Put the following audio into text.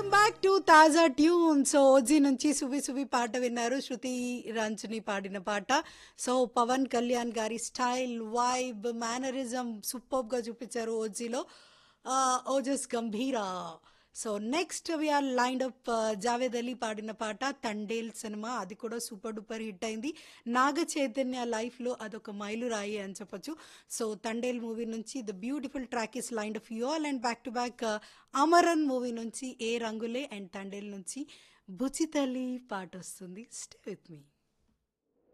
welcome back to Taaza tune so OG నుంచి సువి సువి పాట విన్నారు శృతి రంజని పాడిన పాట సో పవన్ కళ్యాణ్ గారి స్టైల్ వైబ్ మేనరిజం సూపర్ గా చూపించారు ఓజీలో Ojas Gambheera so next we're lined up Javed Ali పాడిన పాట తండేల్ సినిమా అది కూడా సూపర్ డూపర్ హిట్ అయింది నాగ చైతన్య లైఫ్లో అదొక మైలురాయి అని చెప్పొచ్చు సో తండేల్ మూవీ నుంచి the beautiful track is lined up you all and back to back Amaran movie నుంచి ఏ రంగులే అండ్ తండేల్ నుంచి బుచితలి పాట వస్తుంది స్టే విత్ మీ